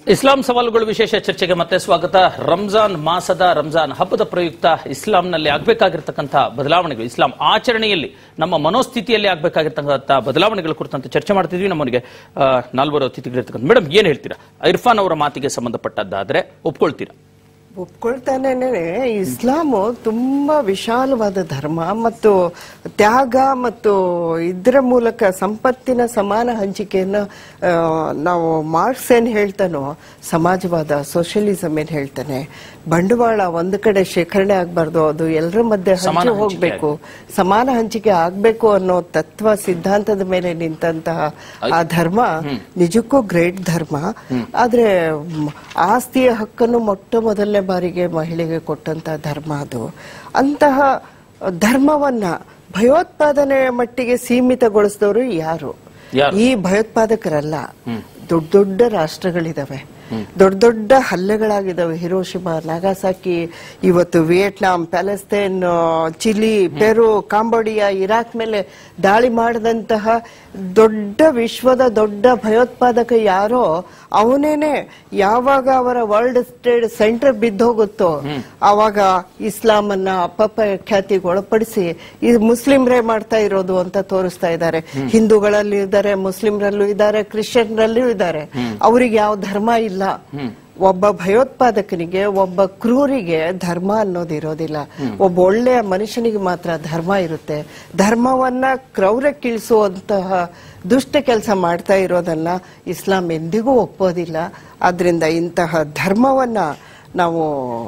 ಇಸ್ಲಾಂ ಸವಾಲುಗಳು ವಿಶೇಷ ಚರ್ಚೆಗೆ ಮತ್ತೆ ಸ್ವಾಗತ ರಂಜಾನ್ ಮಾಸದ ರಂಜಾನ್ ಹಬ್ಬದ ಪ್ರಯುಕ್ತ ಇಸ್ಲಾಂನಲ್ಲಿ ಆಗ್ಬೇಕಾಗಿರ್ತಕ್ಕಂಥ ಬದಲಾವಣೆಗಳು ಇಸ್ಲಾಂ ಆಚರಣೆಯಲ್ಲಿ ನಮ್ಮ ಮನೋಸ್ಥಿತಿಯಲ್ಲಿ ಆಗ್ಬೇಕಾಗಿರ್ತಕ್ಕಂಥ ಬದಲಾವಣೆಗಳ ಕುರಿತಂತೆ ಚರ್ಚೆ ಮಾಡ್ತಿದ್ವಿ ನಮ್ಮನಿಗೆ ಆ, ನಾಲ್ವರು ಅತಿಥಿಗಳಿರ್ತಕ್ಕಂಥ ಮೇಡಮ್ ಏನ್ ಹೇಳ್ತೀರಾ ಇರ್ಫಾನ್ ಅವರ ಮಾತಿಗೆ ಸಂಬಂಧಪಟ್ಟದ್ದಾದ್ರೆ ಒಪ್ಕೊಳ್ತೀರಾ ಒಪ್ಕೊಳ್ತಾನೇನೆ ಇಸ್ಲಾಮು ತುಂಬಾ ವಿಶಾಲವಾದ ಧರ್ಮ ಮತ್ತು ತ್ಯಾಗ ಮತ್ತು ಇದರ ಮೂಲಕ ಸಂಪತ್ತಿನ ಸಮಾನ ಹಂಚಿಕೆಯನ್ನು ಆ, ನಾವು ಮಾರ್ಕ್ಸ್ ಏನ್ ಹೇಳ್ತಾನೋ ಸಮಾಜವಾದ ಸೋಷಿಯಲಿಸಂ ಏನ್ ಹೇಳ್ತಾನೆ ಬಂಡವಾಳ ಒಂದು ಕಡೆ ಶೇಖರಣೆ ಆಗ್ಬಾರ್ದು ಅದು ಎಲ್ಲರ ಮಧ್ಯೆ ಸಮಾನ ಹಂಚಿ ಹಂಚಿಕೆ ಹೋಗ್ಬೇಕು ಸಮಾನ ಹಂಚಿಕೆ ಆಗ್ಬೇಕು ಅನ್ನೋ ತತ್ವ ಸಿದ್ಧಾಂತದ ಮೇಲೆ ನಿಂತಹ ಆ ಧರ್ಮ ನಿಜಕ್ಕೂ ಗ್ರೇಟ್ ಧರ್ಮ ಆದ್ರೆ ಮ್, ಆಸ್ತಿಯ ಹಕ್ಕನ್ನು ಮೊಟ್ಟ ಮೊದಲನೇ ಬಾರಿಗೆ ಮಹಿಳೆಗೆ ಕೊಟ್ಟಂತ ಧರ್ಮ ಅದು ಅಂತಹ ಧರ್ಮವನ್ನ ಭಯೋತ್ಪಾದನೆ ಮಟ್ಟಿಗೆ ಸೀಮಿತಗೊಳಿಸಿದವರು ಯಾರು ಯಾರು? ಈ ಭಯೋತ್ಪಾದಕರಲ್ಲ ದೊಡ್ಡ ದೊಡ್ಡ ರಾಷ್ಟ್ರಗಳಿದಾವೆ ದೊಡ್ಡ ದೊಡ್ಡ ಹಲ್ಲೆಗಳಾಗಿದ್ದಾವೆ ಹಿರೋಶಿಮಾ ನಾಗಾಸಾಕಿ ಇವತ್ತು ವಿಯೆಟ್ನಾಂ ಪ್ಯಾಲೆಸ್ತೇನ್ ಆ, ಚಿಲಿ ಪೆರು ಕಾಂಬೋಡಿಯಾ ಇರಾಕ್ ಮೇಲೆ ದಾಳಿ ಮಾಡಿದಂತಹ ದೊಡ್ಡ ವಿಶ್ವದ ದೊಡ್ಡ ಭಯೋತ್ಪಾದಕ ಯಾರೋ ಅವನೇನೆ ಯಾವಾಗ ಅವರ ವರ್ಲ್ಡ್ ಟ್ರೇಡ್ ಸೆಂಟರ್ ಬಿದ್ದೋಗುತ್ತೋ ಆವಾಗ ಇಸ್ಲಾಂ ಅನ್ನ ಅಪ್ಪಪ್ಪ ಖ್ಯಾತಿಗೆ ಒಳಪಡಿಸಿ ಇದು ಮುಸ್ಲಿಮ್ರೇ ಮಾಡ್ತಾ ಇರೋದು ಅಂತ ತೋರಿಸ್ತಾ ಇದ್ದಾರೆ ಹಿಂದೂಗಳಲ್ಲಿ ಇದ್ದಾರೆ ಮುಸ್ಲಿಮ್ರಲ್ಲೂ ಇದ್ದಾರೆ ಕ್ರಿಶ್ಚಿಯನ್ರಲ್ಲೂ ಇದ್ದಾರೆ ಅವ್ರಿಗೆ ಯಾವ ಧರ್ಮ ಇಲ್ಲ ಒಬ್ಬ ಭಯೋತ್ಪಾದಕನಿಗೆ ಒಬ್ಬ ಕ್ರೂರಿಗೆ ಧರ್ಮ ಅನ್ನೋದು ಇರೋದಿಲ್ಲ ಒಬ್ಬ ಒಳ್ಳೆಯ ಮನುಷ್ಯನಿಗೆ ಮಾತ್ರ ಧರ್ಮ ಇರುತ್ತೆ ಧರ್ಮವನ್ನ ಕ್ರೌರ್ಯಕ್ಕಿಳಿಸುವಂತಹ ದುಷ್ಟ ಕೆಲಸ ಮಾಡ್ತಾ ಇರೋದನ್ನ ಇಸ್ಲಾಂ ಎಂದಿಗೂ ಒಪ್ಪೋದಿಲ್ಲ ಆದ್ರಿಂದ ಇಂತಹ ಧರ್ಮವನ್ನ ನಾವು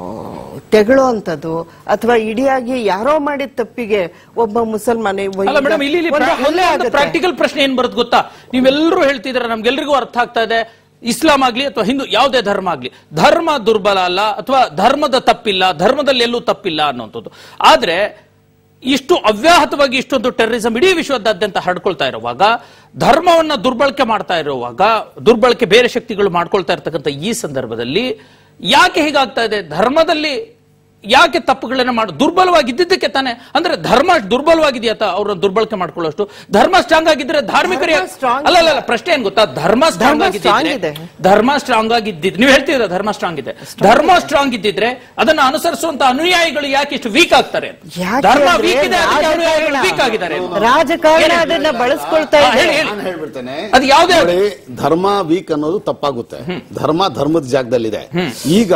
ತೆಗಳುವಂಥದ್ದು ಅಥವಾ ಇಡಿಯಾಗಿ ಯಾರೋ ಮಾಡಿದ ತಪ್ಪಿಗೆ ಒಬ್ಬ ಮುಸಲ್ಮಾನ ಅಲ್ಲ ಮೇಡಮ್ ಇಲ್ಲಿ ಇಲ್ಲಿ ಒಂದು ಹಲ್ಲೆ ಆಗುತ್ತೆ. ಪ್ರಾಕ್ಟಿಕಲ್ ಪ್ರಶ್ನೆ ಏನ್ ಬರುತ್ತೆ ಗೊತ್ತಾ ನೀವೆಲ್ಲರೂ ಹೇಳ್ತಿದ್ರೆ ನಮ್ಗೆಲ್ರಿಗೂ ಅರ್ಥ ಆಗ್ತಾ ಇದೆ ಇಸ್ಲಾಂ ಆಗ್ಲಿ ಅಥವಾ ಹಿಂದೂ ಯಾವುದೇ ಧರ್ಮ ಆಗ್ಲಿ ಧರ್ಮ ದುರ್ಬಲ ಅಲ್ಲ ಅಥವಾ ಧರ್ಮದ ತಪ್ಪಿಲ್ಲ ಧರ್ಮದಲ್ಲಿ ಎಲ್ಲೂ ತಪ್ಪಿಲ್ಲ ಅನ್ನುವಂಥದ್ದು ಆದ್ರೆ ಇಷ್ಟು ಅವ್ಯಾಹತವಾಗಿ ಇಷ್ಟೊಂದು ಟೆರರಿಸಂ ಇಡೀ ವಿಶ್ವದಾದ್ಯಂತ ಹರಡ್ಕೊಳ್ತಾ ಇರುವಾಗ ಧರ್ಮವನ್ನ ದುರ್ಬಳಕೆ ಮಾಡ್ತಾ ಇರುವಾಗ ದುರ್ಬಳಕೆ ಬೇರೆ ಶಕ್ತಿಗಳು ಮಾಡ್ಕೊಳ್ತಾ ಇರ್ತಕ್ಕಂಥ ಈ ಸಂದರ್ಭದಲ್ಲಿ ಯಾಕೆ ಹೀಗಾಗ್ತಾ ಇದೆ ಧರ್ಮದಲ್ಲಿ ಯಾಕೆ ತಪ್ಪುಗಳನ್ನ ಮಾಡಿ ದುರ್ಬಲವಾಗಿದ್ದಕ್ಕೆ ತಾನೆ ಅಂದ್ರೆ ಧರ್ಮ ದುರ್ಬಲವಾಗಿದೆಯಾ ಅವ್ರನ್ನ ದುರ್ಬಳಕೆ ಮಾಡ್ಕೊಳ್ಳೋಷ್ಟು ಧರ್ಮ ಸ್ಟ್ರಾಂಗ್ ಆಗಿದ್ರೆ ಧಾರ್ಮಿಕರು ಯಾಕೆ- ಧರ್ಮ strong ಅಲ್ಲ ಅಲ್ಲ ಅಲ್ಲ, ಪ್ರಶ್ನೆ ಏನ್ ಗೊತ್ತಾ ಧರ್ಮ ಸ್ಟ್ರಾಂಗ್ ಧರ್ಮ strong ಆಗಿದ್ದಿದ್ರೆ ಇದೆ. ಧರ್ಮ ಸ್ಟ್ರಾಂಗ್ ಆಗಿದ್ದಿದ್ರೆ ನೀವು ಹೇಳ್ತಿದ್ರ ಧರ್ಮ ಸ್ಟ್ರಾಂಗ್ ಇದೆ ಧರ್ಮ ಸ್ಟ್ರಾಂಗ್ ಇದ್ದಿದ್ರೆ ಅದನ್ನ ಅನುಸರಿಸುವಂತ ಅನುಯಾಯಿಗಳು ಯಾಕೆ ಇಷ್ಟು ವೀಕ್ ಆಗ್ತಾರೆ ಯಾಕೆ ಧರ್ಮ ಅಂದ್ರೆ ವೀಕ್ ಇದೆ ಅದಕ್ಕೆ ಅನುಯಾಯಿಗಳು ರಾಜಕಾರಣ- ವೀಕ್ ಆಗಿದ್ದಾರೆ ರಾಜಕಾರಣ ಅದನ್ನ ಬಳಸ್ಕೊಳ್ತಾ ಹಾ, ಇದೆ ಹೇಳಿ, ಹೇಳಿ. ನಾನು ಹೇಳ್ಬಿಡ್ತೇನೆ ಅದು ಯಾವುದೇ ನೋಡಿ, ಧರ್ಮ ವೀಕ್ ಅನ್ನೋದು ತಪ್ಪಾಗುತ್ತೆ ಧರ್ಮ ಧರ್ಮದ ಜಾಗದಲ್ಲಿದೆ ಈಗ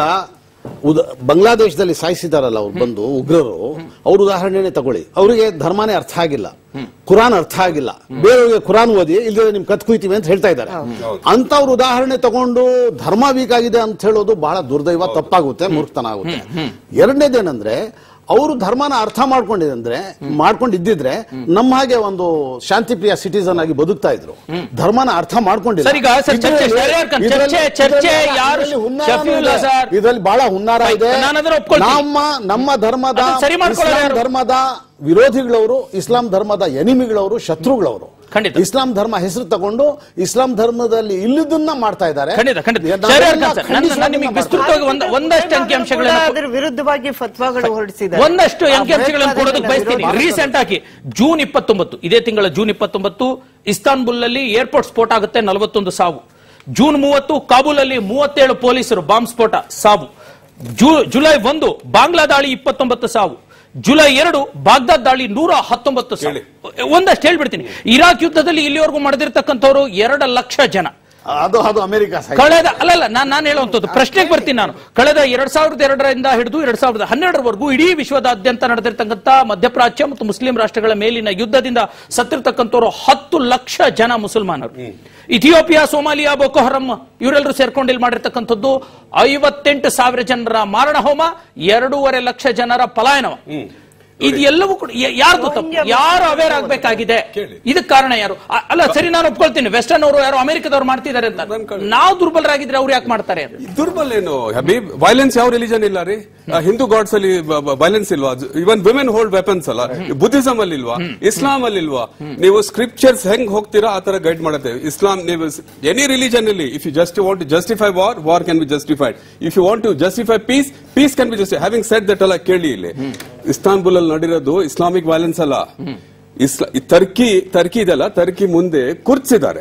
ಉದ ಬಾಂಗ್ಲಾದೇಶದಲ್ಲಿ ಸಾಯಿಸಿದಾರಲ್ಲ ಅವ್ರು ಬಂದು ಉಗ್ರರು ಅವ್ರ ಉದಾಹರಣೆನೆ ತಗೊಳ್ಳಿ ಅವರಿಗೆ ಧರ್ಮನೇ ಅರ್ಥ ಆಗಿಲ್ಲ ಕುರಾನ್ ಅರ್ಥ ಆಗಿಲ್ಲ ಬೇರೆಯವ್ರಿಗೆ ಕುರಾನ್ ಓದಿ ಇಲ್ಲದೆ ನಿಮ್ ಕತ್ ಕುಯ್ತೀವಿ ಅಂತ ಹೇಳ್ತಾ ಇದ್ದಾರೆ ಅಂತವ್ರ ಉದಾಹರಣೆ ತಗೊಂಡು ಧರ್ಮ ವೀಕ್ ಆಗಿದೆ ಅಂತ ಹೇಳೋದು ಬಹಳ ದುರ್ದೈವ ತಪ್ಪಾಗುತ್ತೆ ಮೂರ್ಖತನ ಆಗುತ್ತೆ ಎರಡನೇದೇನಂದ್ರೆ ಅವರು ಧರ್ಮನ ಅರ್ಥ ಮಾಡ್ಕೊಂಡಿದ್ರೆ ಮಾಡ್ಕೊಂಡಿದ್ದಿದ್ರೆ ನಮ್ಮ ಹಾಗೆ ಒಂದು ಶಾಂತಿಪ್ರಿಯ ಸಿಟಿಸನ್ ಆಗಿ ಬದುಕ್ತಾ ಇದ್ರು ಧರ್ಮನ ಅರ್ಥ ಮಾಡ್ಕೊಂಡಿಲ್ಲ ಸರ್, ಈಗ ಸರ್, ಚರ್ಚೆ ಇದ್ರಲ್ಲಿ- ಸರಿ ಅರ್ಕನ್, ಇದ್ರಲ್ಲಿ- ಚರ್ಚೆ- ಚರ್ಚೆ ಇದ್ರಲ್ಲಿ ಯಾರು- ಇದ್ರಲ್ಲಿ ಹುನ್ನಾರ ಶಫೀವುಲ್ಲಾ ಇದೆ. ಸರ್. ಇದ್ರಲ್ಲಿ ಬಹಳ ಹುನ್ನಾರ ಆಯ್ತು, ಇದೆ ನಾನು ಅದನ್ನ ಒಪ್ಕೊಳ್ತೀನಿ. ನಮ್ಮ ನಮ್ಮ ಧರ್ಮದ ಅದನ್ನ ಸರಿ ಮಾಡ್ಕೊಳ್ಳೋರು ಇಸ್ಲಾಂ ಯಾರು? ಧರ್ಮದ ವಿರೋಧಿಗಳವರು ಇಸ್ಲಾಂ ಧರ್ಮದ ಎನಿಮಿಗಳವರು ಶತ್ರುಗಳವರು ಖಂಡಿತ. ಇಸ್ಲಾಂ ಧರ್ಮ ಹೆಸರು ತಗೊಂಡು ಇಸ್ಲಾಂ ಧರ್ಮದಲ್ಲಿ ಇಲ್ಲದನ್ನ ಮಾಡ್ತಾ ಇದ್ದಾರೆ ಖಂಡಿತ ಖಂಡಿತ ನಾವೆಲ್ಲ ಸರಿ ಅರ್ಕನ್ ಸರ್, ನನ್ನ- ಖಂಡಿಸುವುದನ್ನ ನಾನು ನಿಮಗೆ ಮಾಡ್ತಾ ವಿಸ್ತೃತವಾಗಿ ಒಂದ ಒಂದಷ್ಟು ಅಂಕಿಅಂಶಗಳನ್ನ ಅದರ ವಿರುದ್ಧವಾಗಿ ಫತ್ವಾಗಳು ಹೊರಡಿಸಿದ್ದಾರೆ ಒಂದಷ್ಟು ಆ ಅಂಕಿಅಂಶಗಳನ್ನು ಕೊಡೋದಕ್ಕೆ ಬಯಸ್ತೀನಿ ವಿರೋಧ- ರೀಸೆಂಟ್ ಆಗಿ ಜೂನ್ ಇಪ್ಪತ್ತೊಂಬತ್ತು ಇದೇ ತಿಂಗಳ ಜೂನ್ ಇಪ್ಪತ್ತೊಂಬತ್ತು ಇಸ್ತಾನ್ಬುಲ್ ನಲ್ಲಿ ಏರ್ಪೋರ್ಟ್ ಸ್ಫೋಟ ಆಗುತ್ತೆ ನಲವತ್ತೊಂದು ಸಾವು ಜೂನ್ ಮೂವತ್ತು ಕಾಬೂಲ್ ಅಲ್ಲಿ ಮೂವತ್ತೇಳು ಪೊಲೀಸರು ಬಾಂಬ್ ಸ್ಫೋಟ ಸಾವು ಜು- ಜುಲೈ ಒಂದು ಬಾಂಗ್ಲಾ ದಾಳಿ ಇಪ್ಪತ್ತೊಂಬತ್ತು ಸಾವು ಜುಲೈ ಎರಡು ಬಾಗ್ದಾದ್ ದಾಳಿ ನೂರ ಹತ್ತೊಂಬತ್ತು ಸಾವು ಒಂದಷ್ಟು ಹೇಳ್ಬಿಡ್ತೀನಿ ಇರಾಕ್ ಯುದ್ಧದಲ್ಲಿ ಇಲ್ಲಿವರೆಗೂ ಮಾಡಿದಿರ್ತಕ್ಕಂಥವ್ರು ಎರಡು ಲಕ್ಷ ಜನ ಅದು ಅದು ಅಮೆರಿಕ ಸಾಹಿತ್ಯ. ಕಳೆದ ಅಲ್ಲಲ್ಲ ನಾನು ನಾನು ಹೇಳುವಂಥದ್ದು ಪ್ರಶ್ನೆಗೆ ಬರ್ತೀನಿ ನಾನು ಕಳೆದ ಎರಡ್ ಸಾವಿರದ ಎರಡರಿಂದ ಹಿಡಿದು ಎರಡ್ ಸಾವಿರದ ಹನ್ನೆರಡರವರೆಗೂ ಇಡೀ ವಿಶ್ವದಾದ್ಯಂತ ನಡೆದಿರ್ತಕ್ಕಂಥ ಮಧ್ಯಪ್ರಾಚ್ಯ ಮತ್ತು ಮುಸ್ಲಿಂ ರಾಷ್ಟ್ರಗಳ ಮೇಲಿನ ಯುದ್ಧದಿಂದ ಸತ್ತಿರ್ತಕ್ಕಂಥವ್ರು ಹತ್ತು ಲಕ್ಷ ಜನ ಮುಸಲ್ಮಾನರು ಇಥಿಯೋಪಿಯಾ ಸೋಮಾಲಿಯಾ ಬೋಕೋ ಹರಂ ಇವರೆಲ್ಲರೂ ಸೇರ್ಕೊಂಡು ಇಲ್ಲಿ ಮಾಡಿರ್ತಕ್ಕಂಥದ್ದು ಐವತ್ತೆಂಟು ಸಾವಿರ ಜನರ ಮಾರಣ ಹೋಮ ಎರಡೂವರೆ ಲಕ್ಷ ಜನರ ಪಲಾಯನವ ಇದು ಎಲ್ಲವೂ ಕೂಡ ಯ- ಯಾರ್ದು ತಪ್ಪು ಯಾರು ಅವೇರ್ ಆಗ್ಬೇಕಾಗಿದೆ ಇದಕ್ಕೆ ಕಾರಣ ಯಾರು ಅ- ಅಲ್ಲ ಸರಿ ನಾನು ಒಪ್ಕೊಳ್ತೀನಿ ವೆಸ್ಟರ್ನ್ ಅವರು ಯಾರು ಅಮೆರಿಕದವ್ರು ಮಾಡ್ತಿದ್ದಾರೆ ಅಂತ ನಾವು ದುರ್ಬಲರಾಗಿದ್ರೆ ಅವ್ರು ಯಾಕೆ ಮಾಡ್ತಾರೆ ಅಂತ ದುರ್ಬಲ್ ಏನು ಹಬೀಬ್ ವೈಲೆನ್ಸ್ ಯಾವ ರಿಲಿಜನ್ ಇಲ್ಲ ರೀ ಆ, ಹಿಂದೂ ಗಾಡ್ಸ್ ಅಲ್ಲಿ ವೈಲೆನ್ಸ್ ಇಲ್ವಾ ಇವನ್ ವಿಮೆನ್ ಹೋಲ್ಡ್ ವೆಪನ್ಸ್ ಅಲ್ಲ ಬುದ್ಧಿಸಂ ಅಲ್ಲಿ ಇಲ್ವಾ ಇಸ್ಲಾಂ ಅಲ್ಲಿ ಇಲ್ವಾ ನೀವು ಸ್ಕ್ರಿಪ್ಚರ್ಸ್ ಹೆಂಗ್ ಹೋಗ್ತೀರಾ ಆ ತರ ಗೈಡ್ ಮಾಡುತ್ತೆ ಇಸ್ಲಾಂ ನೀವು ಎನಿ ರಿಲಿಜನ್ ಅಲ್ಲಿ if you just want to justify war war can be justified if you want to justify peace peace can be justified having said that ಅಲ್ಲ ಕೇಳಿ ಇಲ್ಲಿ ಇಸ್ತಾನ್ಬುಲ್ ಅಲ್ಲಿ ನಡೆದಿರೋದು ಇಸ್ಲಾಮಿಕ್ ವೈಲೆನ್ಸ್ ಅಲ್ಲ ಇಸ್ಲಾ ಈ Turkey Turkey ಇದೆಲ್ಲ Turkey ಮುಂದೆ ಕುರ್ಚಿದ್ದಾರೆ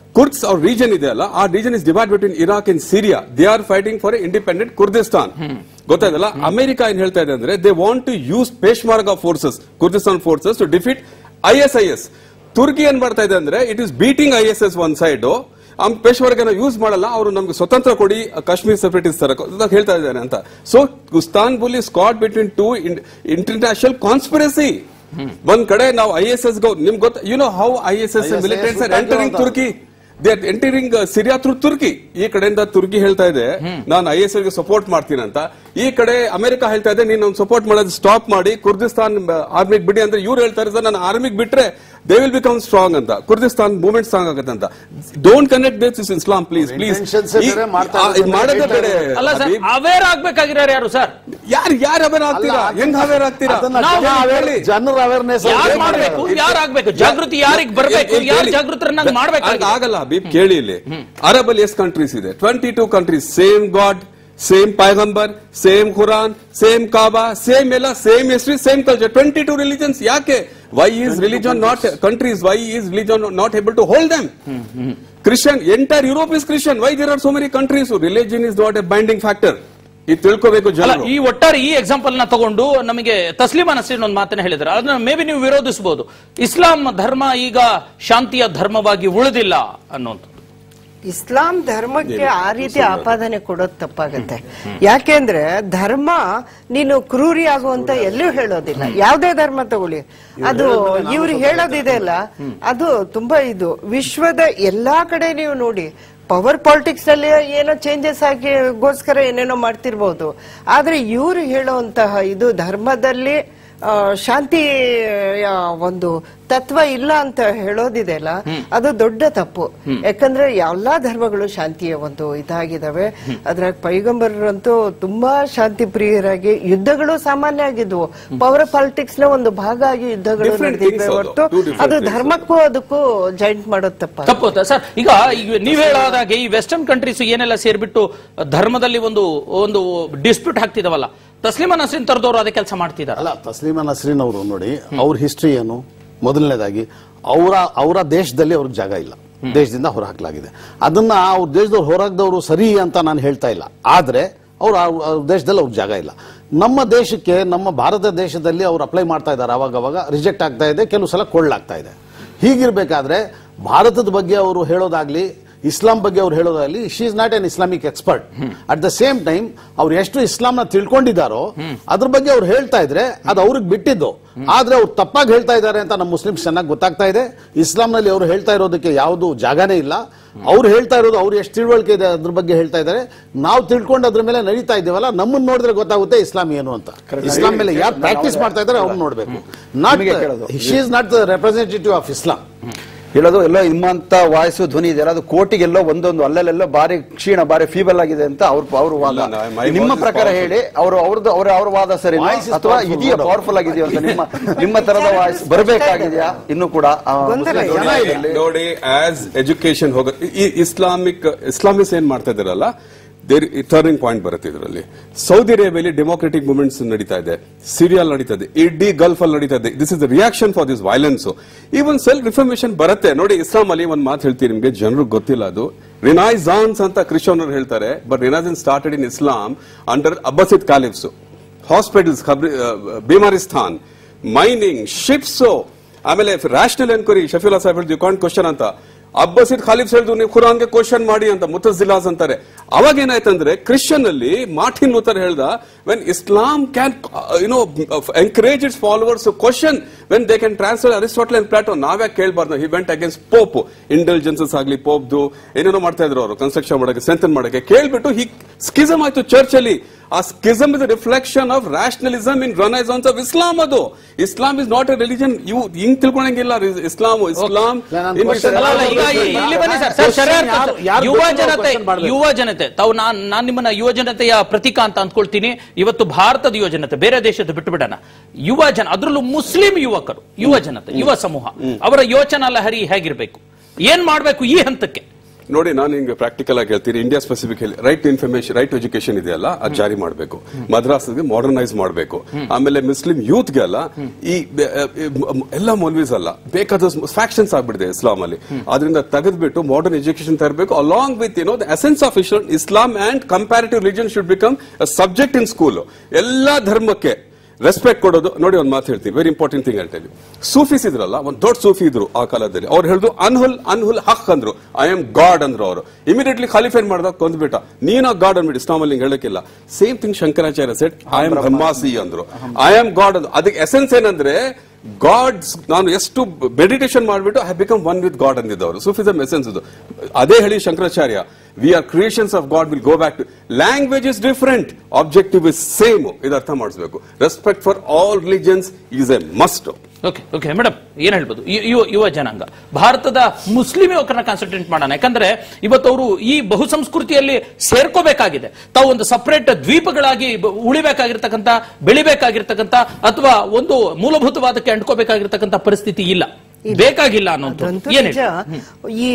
ಕುರ್ದ್ಸ್ ಅವ್ರ ರೀಜನ್ ಇದೆ ಅಲ್ಲ ಆ region is divide between Iraq and Syria they are fighting for independent Kurdistan ಗೊತ್ತಾಯ್ತಲ್ಲ ಅಮೆರಿಕ ಏನ್ ಹೇಳ್ತಾ ಇದೆ ಅಂದ್ರೆ they want to use Peshmerga forces Kurdistan forces to defeat I S I S Turkey ಏನ್ ಮಾಡ್ತಾ ಇದೆ ಅಂದ್ರೆ it is beating I S S one side ಆ ಪೇಶ್ವರ್ಗನ ಯೂಸ್ ಮಾಡಲ್ಲ ಅವರು ನಮ್ಗೆ ಸ್ವತಂತ್ರ ಕೊಡಿ ಕಾಶ್ಮೀರ್ ಸೆಪರೇಟಿಸ್ ತರ ಅಂತ ಹೇಳ್ತಾ ಇದ್ದಾರೆ ಅಂತ so Istanbul is caught between two international conspiracy ಒಂದ್ ಕಡೆ ನಾವು ಐ ಎಸ್ ಎಸ್ ನಿಮ್ಗೆ ಗೊತ್ತ you know how I S S ISIS militants are ಸುತ್ತಾಗ್ತದೆ ಎಂಟರಿಂಗ್ ಅಂತ. Turkey they are entering Syria through Turkey ಈ ಕಡೆಯಿಂದ ತುರ್ಕಿ ಹೇಳ್ತಾ ಇದೆ ನಾನು ಐ ಎಸ್ ಗೆ ಸಪೋರ್ಟ್ ಮಾಡ್ತೀನಿ ಅಂತ ಈ ಕಡೆ ಅಮೆರಿಕ ಹೇಳ್ತಾ ಇದೆ ನೀನು ಸಪೋರ್ಟ್ ಮಾಡೋದು ಸ್ಟಾಪ್ ಮಾಡಿ ಕುರ್ದಿಸ್ತಾನ್ ಆರ್ಮಿಗೆ ಬಿಡಿ ಅಂದ್ರೆ ಇವ್ರು ಹೇಳ್ತಾರೆ ಸರ್ ನಾನು ಆರ್ಮಿಗೆ ಬಿಟ್ರೆ ದೇ ವಿಲ್ ಬಿಕಮ್ ಸ್ಟ್ರಾಂಗ್ ಅಂತ ಕುರ್ದಿಸ್ತಾನ್ ಮೂವ್ಮೆಂಟ್ ಸ್ಟ್ರಾಂಗ್ ಆಗುತ್ತೆ ಅಂತ don't connect this is Islam please please Intentions ಏ ಬೇರೆ, ಮಾಡ್ತಾ ಇರೋದು ಮಾಡೋದೇ ಬೇರೆ. ಬೇರೆ ಅಲ್ಲ ಸರ್ ಹಬೀಬ್. ಅವೇರ್ ಆಗ್ಬೇಕಾಗಿರೋರು ಯಾರು ಸರ್ ಯಾರು ಯಾರು ಅವೇರ್ ಆಗ್ತೀರಾ ಹೆಂಗ್ ಅವೇರ್ ಆಗ್ತೀರಾ ಅದನ್ನ ನಾವು ಜನ ಹೇಳಿ. aware- ಜನರ ಅವೇರ್ನೆಸ್ ಯಾರು ಮಾಡ್ಬೇಕು ಯಾರು ಆಗ್ಬೇಕು ಜಾಗೃತಿ ಯಾರಿಗ್ ಬರ್ಬೇಕು ಇಲ್ಲಿ ಯಾರು ಕೇಳಿ. ಜಾಗೃತರನ್ನಾಗಿ ಮಾಡ್ಬೇಕಾಗಿದೆ ಹಂಗ್ ಆಗಲ್ಲ ಹಬೀಬ್ ಕೇಳಿ ಇಲ್ಲಿ ಅರಬ್ ಅಲ್ಲಿ ಎಷ್ಟು ಕಂಟ್ರೀಸ್ ಇದೆ twenty two countries same God same ಪೈಗಂಬರ್ same Quran same Kaaba same ಎಲ್ಲ same history same culture twenty two religions ಯಾಕೆ why is religion not countries why is religion not able to hold them Christian entire Europe is Christian why there are so many countries religion is not a binding factor ಇದು ತಿಳ್ಕೋಬೇಕು ಅಲ್ಲ ಜನ ಈ ಒಟ್ಟಾರೆ ಈ example ನ ತಗೊಂಡು ನಮಗೆ ತಸ್ಲಿಮಾ ನಸೀನ್ ಒಂದು ಮಾತನ್ನ ಹೇಳಿದ್ರೆ ಅದನ್ನ ಮೇ ಬಿ ನೀವು ವಿರೋಧಿಸಬಹುದು ಇಸ್ಲಾಂ ಧರ್ಮ ಈಗ ಶಾಂತಿಯ ಧರ್ಮವಾಗಿ ಉಳಿದಿಲ್ಲ ಅನ್ನುವಂಥದ್ದು ಇಸ್ಲಾಂ ಧರ್ಮಕ್ಕೆ ಆ ರೀತಿ ಆಪಾದನೆ ಕೊಡೋದು ತಪ್ಪಾಗತ್ತೆ ಯಾಕೆಂದ್ರೆ ಧರ್ಮ ನೀನು ಕ್ರೂರಿ ಆಗುವಂತ ಎಲ್ಲೂ ಹೇಳೋದಿಲ್ಲ ಯಾವುದೇ ಧರ್ಮ ತಗೊಳ್ಳಿ ಅದು ಇವ್ರು ಹೇಳೋದಿದೆ ಅಲ್ಲ ಅದು ತುಂಬಾ ಇದು ವಿಶ್ವದ ಎಲ್ಲಾ ಕಡೆ ನೀವು ನೋಡಿ ಪವರ್ ಪಾಲಿಟಿಕ್ಸ್ ಅಲ್ಲಿ ಏನೋ ಚೇಂಜಸ್ ಆಗಿಗೋಸ್ಕರ ಏನೇನೋ ಮಾಡ್ತಿರ್ಬೋದು ಆದ್ರೆ ಇವ್ರು ಹೇಳುವಂತಹ ಇದು ಧರ್ಮದಲ್ಲಿ ಆ, ಶಾಂತಿ ಆ, ಒಂದು ತತ್ವ ಇಲ್ಲ ಅಂತ ಹೇಳೋದಿದೆಯಲ್ಲ ಅದು ದೊಡ್ಡ ತಪ್ಪು ಯಾಕಂದ್ರೆ ಎಲ್ಲಾ ಧರ್ಮಗಳು ಶಾಂತಿಯ ಒಂದು ಇದಾಗಿದಾವೆ ಅದ್ರಾಗ ಪೈಗಂಬರರಂತೂ ತುಂಬಾ ಶಾಂತಿ ಪ್ರಿಯರಾಗಿ ಯುದ್ಧಗಳು ಸಾಮಾನ್ಯ ಆಗಿದ್ವು ಪವರ್ ಪಾಲಿಟಿಕ್ಸ್ ನ ಒಂದು ಭಾಗ ಆಗಿ ಯುದ್ಧಗಳು Different ನಡೆದಿವೆ things ಅದು. ಹೊರತು Two different ಅದು things. ಧರ್ಮಕ್ಕೂ ಅದಕ್ಕೂ ಜಾಯಿಂಟ್ ಮಾಡೋದು ತಪ್ಪ ತಪ್ಪುತ್ತಾ ಸರ್ ಈಗ ಈಗ ನೀವ್ ಹೇಳೋದಾಗೆ ಈ ವೆಸ್ಟರ್ನ್ ಕಂಟ್ರೀಸ್ ಏನೆಲ್ಲ ಸೇರ್ಬಿಟ್ಟು ಧರ್ಮದಲ್ಲಿ ಒಂದು ಒಂದು ಡಿಸ್ಪ್ಯೂಟ್ ಹಾಕ್ತಿದವಲ್ಲ ತಸ್ಲಿಮಾ ನಸೀನ್ ತರದವರು ಅದೇ ಕೆಲಸ ಮಾಡ್ತಿದಾರ ಅಲ್ಲ ತಸ್ಲೀಮಾ ನಸ್ರೀನ್ ಅವರು ನೋಡಿ ಅವ್ರ ಹಿಸ್ಟ್ರಿ ಏನು ಮೊದಲನೇದಾಗಿ ಅವರ ಅವರ ದೇಶದಲ್ಲಿ ಅವ್ರಿಗೆ ಜಾಗ ಇಲ್ಲ ದೇಶದಿಂದ ಹೊರಹಾಕಲಾಗಿದೆ ಅದನ್ನ ಅವ್ರ ದೇಶದವ್ರು ಹೊರಹಾಕ್ದವ್ರು ಸರಿ ಅಂತ ನಾನು ಹೇಳ್ತಾ ಇಲ್ಲ ಆದ್ರೆ ಅವ್ರ ಅವ್ರ ದೇಶದಲ್ಲಿ ಅವ್ರಿಗೆ ಜಾಗ ಇಲ್ಲ ನಮ್ಮ ದೇಶಕ್ಕೆ ನಮ್ಮ ಭಾರತ ದೇಶದಲ್ಲಿ ಅವ್ರು ಅಪ್ಲೈ ಮಾಡ್ತಾ ಇದ್ದಾರೆ ಅವಾಗ ಅವಾಗ ರಿಜೆಕ್ಟ್ ಆಗ್ತಾ ಇದೆ ಕೆಲವು ಸಲ ಕೊಳ್ಳಾಗ್ತಾ ಇದೆ ಹೀಗಿರ್ಬೇಕಾದ್ರೆ ಭಾರತದ ಬಗ್ಗೆ ಅವರು ಹೇಳೋದಾಗ್ಲಿ ಇಸ್ಲಾಂ ಬಗ್ಗೆ ಅವ್ರು ಹೇಳೋದಾಗ್ಲಿ she is not an Islamic expert at the same time ಅವ್ರು ಎಷ್ಟು ಇಸ್ಲಾಂನ ತಿಳ್ಕೊಂಡಿದ್ದಾರೋ ಅದ್ರ ಬಗ್ಗೆ ಅವ್ರು ಹೇಳ್ತಾ ಇದ್ರೆ ಅದು ಅವ್ರಿಗೆ ಬಿಟ್ಟಿದ್ದು ಆದ್ರೆ ಅವ್ರು ತಪ್ಪಾಗಿ ಹೇಳ್ತಾ ಇದ್ದಾರೆ ಅಂತ ನಮ್ಮ ಮುಸ್ಲಿಮ್ಸ್ ಚೆನ್ನಾಗಿ ಗೊತ್ತಾಗ್ತಾ ಇದೆ ಇಸ್ಲಾಂನಲ್ಲಿ ಅವರು ಹೇಳ್ತಾ ಇರೋದಕ್ಕೆ ಯಾವುದು ಜಾಗನೇ ಇಲ್ಲ ಅವ್ರು ಹೇಳ್ತಾ ಇರೋದು ಅವ್ರು ಎಷ್ಟು ತಿಳುವಳಿಕೆ ಇದೆ ಅದ್ರ ಬಗ್ಗೆ ಹೇಳ್ತಾ ಇದ್ದಾರೆ ನಾವು ತಿಳ್ಕೊಂಡು ಅದ್ರ ಮೇಲೆ ನಡೀತಾ ಇದ್ದೀವಲ್ಲ ನಮ್ಮನ್ನ ನೋಡಿದ್ರೆ ಗೊತ್ತಾಗುತ್ತೆ ಇಸ್ಲಾಂ ಏನು ಅಂತ ಇಸ್ಲಾಂ ಮೇಲೆ ಯಾರು ಪ್ರಾಕ್ಟೀಸ್ ಮಾಡ್ತಾ ಇದ್ದಾರೆ ಅವ್ರು ನೋಡ್ಬೇಕು ನಾಟ್ ನಿಮಗೆ ಕೇಳೋದು. She is not the representative of Islam ಹೇಳೋದು ಎಲ್ಲೋ ನಿಮ್ಮಂತ ವಾಯ್ಸು ಧ್ವನಿ ಇದೆಯಲ್ಲ ಅದು ಕೋಟಿಗೆಲ್ಲೋ ಒಂದೊಂದು ಅಲ್ಲಲ್ಲೆಲ್ಲೋ ಬಾರಿ ಕ್ಷೀಣ ಬಾರಿ ಫೀಬಲ್ ಆಗಿದೆ ಅಂತ ಅವ್ರ ಅವ್ರ ವಾದ ಇಲ್ಲ, ನಾ- my ನಿಮ್ಮ voice is ಪ್ರಕಾರ powerful. ಹೇಳಿ ಅವರು ಅವ್ರದ್ದು ಅವ್ರ ಅವ್ರ ವಾದ ಸರಿ Voice is ಅಥವಾ powerful, ಇದೆಯಾ ನೋಡು. ಪವರ್ಫುಲ್ ಆಗಿದೆಯಾ ಅಂತ ನಿಮ್ಮ ನಿಮ್ಮ ತರದ ವಾಯ್ಸ್ ಬರಬೇಕಾಗಿದೆಯಾ ಇನ್ನು ಕೂಡ ಆ ಗೊಂದಲ ಮುಸ್ಲಿಂ ಇದೆ. ಸಮುದಾಯದಲ್ಲಿ ನೋಡಿ ಆಸ್ ಎಜುಕೇಶನ್ ಹೋಗ ಈ ಇಸ್ಲಾಮಿಕ್ ಇಸ್ಲಾಮಿಸ್ ಏನ್ ಮಾಡ್ತಾ ಇದಾರಲ್ಲ ದೇರ್ ಟರ್ನಿಂಗ್ ಪಾಯಿಂಟ್ ಬರುತ್ತೆ ಇದರಲ್ಲಿ ಸೌದಿ ಅರೇಬಿಯಲ್ಲಿ ಡೆಮೋಕ್ರೆಟಿಕ್ ಮೂವ್ಮೆಂಟ್ಸ್ ನಡೀತಾ ಇದೆ ಸಿರಿಯಲ್ ನಡೀತಾ ಇದೆ ಇಡೀ ಗಲ್ಫ್ ಅಲ್ಲಿ ನಡೀತಾ ಇದೆ this is the reaction for this violence ಈ ಒಂದು ಸೆಲ್ಫ್ ರಿಫರ್ಮೇಶನ್ ಬರುತ್ತೆ ನೋಡಿ ಇಸ್ಲಾಂ ಅಲ್ಲಿ ಒಂದು ಮಾತು ಹೇಳ್ತೀನಿ ನಿಮ್ಗೆ ಜನರಿಗೆ ಗೊತ್ತಿಲ್ಲ ಅದು ರಿನೈಜಾನ್ಸ್ ಅಂತ ಕ್ರಿಶ್ಚಿಯನ್ ಅವ್ರು ಹೇಳ್ತಾರೆ but renaissance started in Islam under Abbasid caliphs hospitals ಬಿಮಾರಿಸ್ಥಾನ್ ಮೈನಿಂಗ್ ಶಿಪ್ಸ್ ಆಮೇಲೆ ರ್ಯಾಷನಲ್ ಎನ್ಕ್ವೈರಿ ಶಫೀಲಾ ಸಾಹೇಬ್ ಹೇಳಿದ್ರು ಕಾಂಟ್ ಕ್ವಶನ್ ಅಂತ ಅಬ್ಬಸಿದ್ ಖಾಲಿಫ್ ಹೇಳಿದ್ರು ನೀವು ಖುರಾನ್ಗೆ ಕ್ವಶನ್ ಮಾಡಿ ಅಂತ ಮುತಜಿಲಾಸ್ ಅಂತಾರೆ ಅವಾಗ ಏನಾಯ್ತಂದ್ರೆ ಕ್ರಿಶ್ಚಿಯನ್ ಅಲ್ಲಿ ಮಾರ್ಟಿನ್ ಲೂಥರ್ ಹೇಳ್ದ when Islam can you know encourage its followers question when they can transfer Aristotle and Plato ನಾವ್ಯಾಕೆ ಕೇಳಬಾರ್ದು he went against Pope intelligences ಆಗ್ಲಿ ಪೋಪ್ದು ಏನೇನೋ ಮಾಡ್ತಾ ಇದ್ರು ಅವರು ಕನ್ಸ್ಟ್ರಕ್ಷನ್ ಮಾಡಕ್ಕೆ ಸ್ಟ್ರೆಂಥನ್ ಮಾಡಕ್ಕೆ ಕೇಳ್ಬಿಟ್ಟು ಹಿ ಸ್ಕಿಸಮ್ ಆಯ್ತು ಚರ್ಚ್ ಅಲ್ಲಿ ಆ schism is reflection of rationalism in renaissance of Islam ಅದು Islam is not a religion ಇವು ಹಿಂಗ್ ತಿಳ್ಕೊಳಂಗಿಲ್ಲ ಇಸ್ಲಾಂ ಇಸ್ಲಾಂ ನಾನು in question Islam- ಅಲ್ಲ, ಅಲ್ಲ, ಈಗ ಈ- ಇಲ್ಲಿ ಬನ್ನಿ ಸರ್ ಸರ್ ಶರತ್ ಯಾರು- ಯಾರು ಯುವ ಗೊತ್ತಿರೋ ಜನತೆ question ಮಾಡ್ಬೇಕು. ಯುವ ಜನತೆ ತಾವು ನಾನ್ ನಾನ್ ನಿಮ್ಮನ್ನ ಯುವ ಜನತೆಯ ಪ್ರತೀಕ ಅಂತ ಅಂದ್ಕೊಳ್ತೀನಿ ಇವತ್ತು ಭಾರತದ ಯುವ ಜನತೆ ಬೇರೆ ದೇಶದ ಬಿಟ್ಟು ಬಿಡೋಣ ಯುವ ಜನ ಅದರಲ್ಲೂ ಮುಸ್ಲಿಂ ಯುವಕರು ಯುವ ಜನತೆ ಯುವ ಸಮೂಹ ಅವರ ಯೋಚನಾ ಲಹರಿ ಹೇಗಿರ್ಬೇಕು ಏನ್ ಮಾಡ್ಬೇಕು ಈ ಹಂತಕ್ಕೆ ನೋಡಿ ನಾನು ನಿಮ್ಗೆ ಪ್ರಾಕ್ಟಿಕಲ್ ಆಗಿ ಹೇಳ್ತೀನಿ India specific right to information right to education ಇದೆಯಲ್ಲ ಅದು ಜಾರಿ ಮಾಡಬೇಕು ಮದ್ರಾಸ್ಗೆ ಮಾಡರ್ನೈಸ್ ಮಾಡಬೇಕು ಆಮೇಲೆ ಮುಸ್ಲಿಂ ಯೂತ್ಗೆಲ್ಲ ಈ ಬೆ- ಎ- ಮ- ಎಲ್ಲ ಮೌಲ್ವೀಸ್ ಅಲ್ಲ ಬೇಕಾದ ಫ್ಯಾಕ್ಷನ್ಸ್ ಆಗ್ಬಿಟ್ಟಿದೆ ಇಸ್ಲಾಂ ಅಲ್ಲಿ ಅದರಿಂದ ತೆಗೆದ್ಬಿಟ್ಟು ಮಾಡರ್ನ್ ಎಜುಕೇಶನ್ ತರಬೇಕು ಅಲಾಂಗ್ ವಿತ್ ಏನೋ the essence of Islam and comparative religion should become subject in school ಎಲ್ಲಾ ಧರ್ಮಕ್ಕೆ ರೆಸ್ಪೆಕ್ಟ್ ಕೊಡೋದು ನೋಡಿ ಒಂದು ಮಾತು ಹೇಳ್ತೀನಿ ವೆರಿ ಇಂಪಾರ್ಟೆಂಟ್ ಥಿಂಗ್ ಹೇಳ್ತೀನಿ ಸೂಫೀಸ್ ಇದ್ರಲ್ಲ ಒಂದು ದೊಡ್ಡ ಸೂಫಿ ಇದ್ರು ಆ ಕಾಲದಲ್ಲಿ ಅವ್ರು ಹೇಳಿದ್ರು ಅನ್ಹುಲ್ ಅನ್ಹುಲ್ ಹಕ್ ಅಂದ್ರು ಐ ಆಮ್ ಗಾಡ್ ಅಂದ್ರು ಅವರು ಇಮಿಡಿಯೇಟ್ಲಿ ಕ್ವಾಲಿಫೈ ಮಾಡಿದಾಗ ಕೊಂದ್ಬಿಟ್ಟ ನೀನ ಗಾಡ್ ಅಂದ್ಬಿಟ್ಟು ಇಸ್ಲಾಮಲ್ಲಿ ಹಿಂಗ್ ಹೇಳಕ್ಕಿಲ್ಲ same thing Shankaracharya said I am ಬ್ರಹ್ಮಾಸಿ ಅಂದ್ರು ಐ ಆಮ್ ಗಾಡ್ ಅಂದ್ರು ಅದಕ್ಕೆ ಎಸೆನ್ಸ್ ಏನಂದ್ರೆ ಗಾಡ್ಸ್ ನಾನು ಎಷ್ಟು ಮೆಡಿಟೇಷನ್ ಮಾಡ್ಬಿಟ್ಟು I become one with God ಅಂದಿದ್ದವರು ಸೂಫಿಸಮ್ ಎಸೆನ್ಸ್ ಇದು ಅದೇ ಹೇಳಿ Shankaracharya we are creations of God will go back to language is different objective is same ಇದು ಅರ್ಥ ಮಾಡಿಸ್ಬೇಕು respect for all religions is a must okay okay madam ಏನ್ ಹೇಳ್ಬೋದು you- ಯುವ ಯುವ ಜನಾಂಗ ಭಾರತದ ಮುಸ್ಲಿಂ ಯುವಕರನ್ನ ಕಾನ್ಸಂಟ್ರೇಟ್ ಮಾಡೋಣ ಯಾಕಂದ್ರೆ ಇವತ್ತು ಅವರು ಈ ಬಹು ಸಂಸ್ಕೃತಿಯಲ್ಲಿ ಸೇರ್ಕೋಬೇಕಾಗಿದೆ ತಾವು ಒಂದು ಸಪರೇಟ್ ದ್ವೀಪಗಳಾಗಿ ಬ- ಉಳಿಬೇಕಾಗಿರ್ತಕ್ಕಂಥ ಬೆಳಿಬೇಕಾಗಿರ್ತಕ್ಕಂಥ ಅಥವಾ ಒಂದು ಮೂಲಭೂತವಾದಕ್ಕೆ ಅಂಡ್ಕೋಬೇಕಾಗಿರ್ತಕ್ಕಂಥ ಪರಿಸ್ಥಿತಿ ಇಲ್ಲ ಬೇಕಾಗಿಲ್ಲ ಅನ್ನೋದು ಅದಂತೂ ಏನ್ ನಿಜ ಹೇಳಿ? ಈ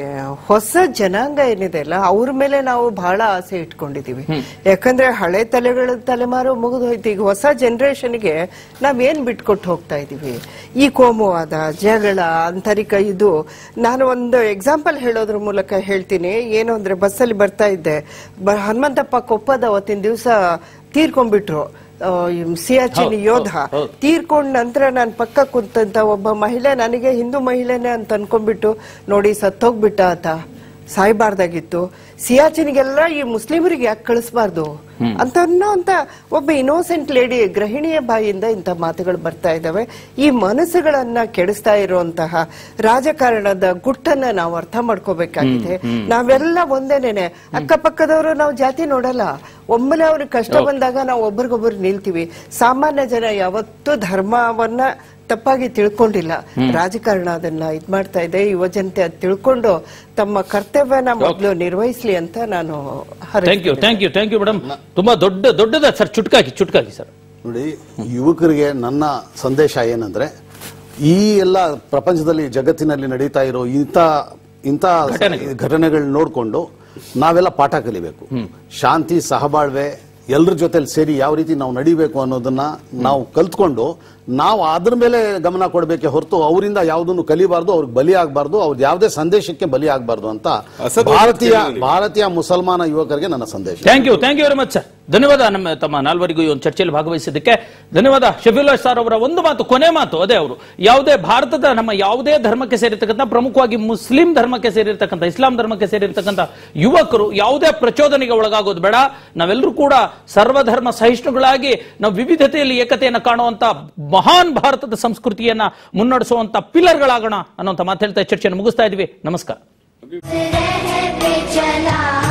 ಹೊಸ ಜನಾಂಗ ಏನಿದೆ ಅಲ್ಲ ಅವ್ರ ಮೇಲೆ ನಾವು ಬಹಳ ಆಸೆ ಇಟ್ಕೊಂಡಿದೀವಿ ಯಾಕಂದ್ರೆ ಹಳೆ ತಲೆಗಳ ತಲೆಮಾರು ಮುಗಿದು ಹೋಯ್ತು ಈಗ ಹೊಸ ಜನರೇಷನ್ಗೆ ನಾವೇನ್ ಬಿಟ್ಕೊಟ್ಟು ಹೋಗ್ತಾ ಇದೀವಿ ಈ ಕೋಮುವಾದ ಜಗಳ ಆಂತರಿಕ ಇದು ನಾನು ಒಂದು ಎಕ್ಸಾಂಪಲ್ ಹೇಳೋದ್ರ ಮೂಲಕ ಹೇಳ್ತೀನಿ ಏನು ಅಂದ್ರೆ ಬಸ್ಸಲ್ಲಿ ಬರ್ತಾ ಇದ್ದೆ ಬ- ಹನುಮಂತಪ್ಪ ಕೊಪ್ಪದ ಅವತ್ತಿನ ದಿವಸ ತೀರ್ಕೊಂಡ್ಬಿಟ್ರು ಆ, ಈ ಸಿಯಾಚಿನ್ ಹೌದು, ಯೋಧ ಹೌದು, ಹೌದು. ತೀರ್ಕೊಂಡ ನಂತರ ನಾನು ಪಕ್ಕ ಕುಂತಂತ ಒಬ್ಬ ಮಹಿಳೆ ನನಗೆ ಹಿಂದೂ ಮಹಿಳೆನೆ ಅಂತ ಅನ್ಕೊಂಡ್ಬಿಟ್ಟು ನೋಡಿ ಸತ್ತೋಗ್ಬಿಟ್ಟ ಆತ ಸಾಯ್ಬಾರ್ದಾಗಿತ್ತು ಸಿಯಾಚಿನ್ಗೆಲ್ಲ ಈ ಮುಸ್ಲಿಮರಿಗೆ ಯಾಕೆ ಕಳಿಸ್ಬಾರ್ದು ಅಂತ ಅನ್ನೋ ಅಂತ ಒಬ್ಬ ಇನ್ನೋಸೆಂಟ್ ಲೇಡಿ ಗೃಹಿಣಿಯ ಬಾಯಿಯಿಂದ ಇಂಥ ಮಾತುಗಳು ಬರ್ತಾ ಇದಾವೆ ಈ ಮನಸ್ಸುಗಳನ್ನ ಕೆಡಿಸ್ತಾ ಇರುವಂತಹ ರಾಜಕಾರಣದ ಗುಟ್ಟನ್ನ ನಾವು ಅರ್ಥ ಮಾಡ್ಕೋಬೇಕಾಗಿದೆ ನಾವೆಲ್ಲ ಒಂದೇನೇನೆ ಅಕ್ಕಪಕ್ಕದವರು ನಾವು ಜಾತಿ ನೋಡಲ್ಲ ಒಮ್ಮೆಲೆ ಅವ್ರಿಗೆ ಕಷ್ಟ ಬಂದಾಗ ನಾವು ಒಬ್ರಿಗೊಬ್ರು ನಿಲ್ತೀವಿ ಸಾಮಾನ್ಯ ಜನ ಯಾವತ್ತೂ ಧರ್ಮವನ್ನ ತಪ್ಪಾಗಿ ತಿಳ್ಕೊಂಡಿಲ್ಲ ರಾಜಕಾರಣ ಅದನ್ನ ಇದ್ ಮಾಡ್ತಾ ಇದೆ ಯುವ ಜನತೆ ಅದ್ ತಿಳ್ಕೊಂಡು ತಮ್ಮ ಕರ್ತವ್ಯನ ಮೊದಲು ನಿರ್ವಹಿಸ್ಲಿ ಅಂತ ನಾನು thank you thank you thank you madam ತುಂಬಾ ದೊಡ್ಡ ದೊಡ್ಡದ ಸರ್ ಚುಟ್ಕಾಗಿ ಚುಟ್ಕಾಗಿ ಸರ್ ನೋಡಿ ಯುವಕರಿಗೆ ನನ್ನ ಸಂದೇಶ ಏನಂದ್ರೆ ಈ ಎಲ್ಲ ಪ್ರಪಂಚದಲ್ಲಿ ಜಗತ್ತಿನಲ್ಲಿ ನಡೀತಾ ಇರೋ ಇಂಥ ಇಂಥ ಘಟನೆಗಳು ನೋಡಿಕೊಂಡು ನಾವೆಲ್ಲ ಪಾಠ ಕಲಿಬೇಕು ಶಾಂತಿ ಸಹಬಾಳ್ವೆ ಎಲ್ಲರ ಜೊತೆಲಿ ಸೇರಿ ಯಾವ ರೀತಿ ನಾವು ನಡಿಬೇಕು ಅನ್ನೋದನ್ನ ನಾವು ಕಲ್ತ್ಕೊಂಡು ನಾವು ಅದ್ರ ಮೇಲೆ ಗಮನ ಕೊಡಬೇಕೆ ಹೊರತು ಅವರಿಂದ ಯಾವುದನ್ನು ಕಲಿಬಾರ್ದು ಅವ್ರಿಗೆ ಬಲಿ ಆಗಬಾರ್ದು ಅವ್ರ ಯಾವುದೇ ಸಂದೇಶಕ್ಕೆ ಬಲಿ ಆಗಬಾರ್ದು ಅಂತ ಅಸತ್ ಭಾರತೀಯ ವಸ್ತುವಿನಲ್ಲಿ. ಭಾರತೀಯ ಮುಸಲ್ಮಾನ ಯುವಕರಿಗೆ ನನ್ನ ಸಂದೇಶ thank you thank you very much sir ಧನ್ಯವಾದ ನಮ್ಮ ತಮ್ಮ ನಾಲ್ವರಿಗೂ ಈ ಒಂದು ಚರ್ಚೆಯಲ್ಲಿ ಭಾಗವಹಿಸಿದ್ದಕ್ಕೆ ಧನ್ಯವಾದ ಶಫೀಲಾ ಸರ್ ಅವರ ಒಂದು ಮಾತು ಕೊನೆ ಮಾತು ಅದೇ ಅವರು ಯಾವುದೇ ಭಾರತದ ನಮ್ಮ ಯಾವುದೇ ಧರ್ಮಕ್ಕೆ ಸೇರಿರ್ತಕ್ಕಂಥ ಪ್ರಮುಖವಾಗಿ ಮುಸ್ಲಿಂ ಧರ್ಮಕ್ಕೆ ಸೇರಿರ್ತಕ್ಕಂಥ ಇಸ್ಲಾಂ ಧರ್ಮಕ್ಕೆ ಸೇರಿರ್ತಕ್ಕಂಥ ಯುವಕರು ಯಾವುದೇ ಪ್ರಚೋದನೆಗೆ ಒಳಗಾಗೋದು ಬೇಡ ನಾವೆಲ್ಲರೂ ಕೂಡ ಸರ್ವಧರ್ಮ ಸಹಿಷ್ಣುಗಳಾಗಿ ನಾವು ವಿವಿಧತೆಯಲ್ಲಿ ಏಕತೆಯನ್ನು ಕಾಣುವಂತ ಮಹಾನ್ ಭಾರತದ ಸಂಸ್ಕೃತಿಯನ್ನ ಮುನ್ನಡೆಸುವಂತ ಪಿಲ್ಲರ್ಗಳಾಗೋಣ ಅನ್ನೋಂಥ ಮಾತು ಹೇಳ್ತಾ ಈ ಚರ್ಚೆಯನ್ನು ಮುಗಿಸ್ತಾ ಇದ್ವಿ ನಮಸ್ಕಾರ रह पे चला